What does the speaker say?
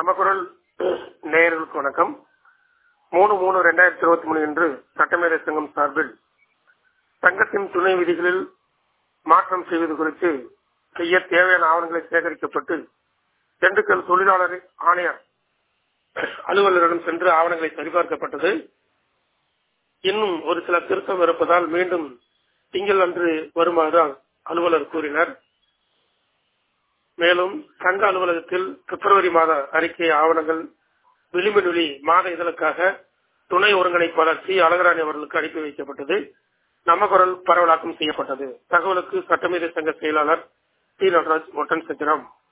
நம்ம குரல் நேயர்களுக்கு வணக்கம் மூணு மூணு ரெண்டாயிரத்தி இருபத்தி மூணு இன்று சட்டமேதை சங்கம் சார்பில் சங்கத்தின் துணை விதிகளில் மாற்றம் செய்வது குறித்து செய்ய தேவையான ஆவணங்களை சேகரிக்கப்பட்டு திண்டுக்கல் தொழிலாளர் ஆணையர் அலுவலரிடம் சென்று ஆவணங்களை சரிபார்க்கப்பட்டது இன்னும் ஒரு சில திருத்தம் இருப்பதால் மீண்டும் திங்கள் அன்று வருமாறு அலுவலர் கூறினார் மேலும் சங்க அலுவலகத்தில் பிப்ரவரி மாத அறிக்கை ஆவணங்கள் விளிம்புநொலி மாத இதழுக்காக துணை ஒருங்கிணைப்பாளர் சி அழகராணி அவர்களுக்கு அனுப்பி வைக்கப்பட்டது நம்ம குரல் பரவலாக்கம் செய்யப்பட்டது தகவலுக்கு சட்டமீறி சங்க செயலாளர் டி நடராஜ் ஒட்டன் சத்திரம்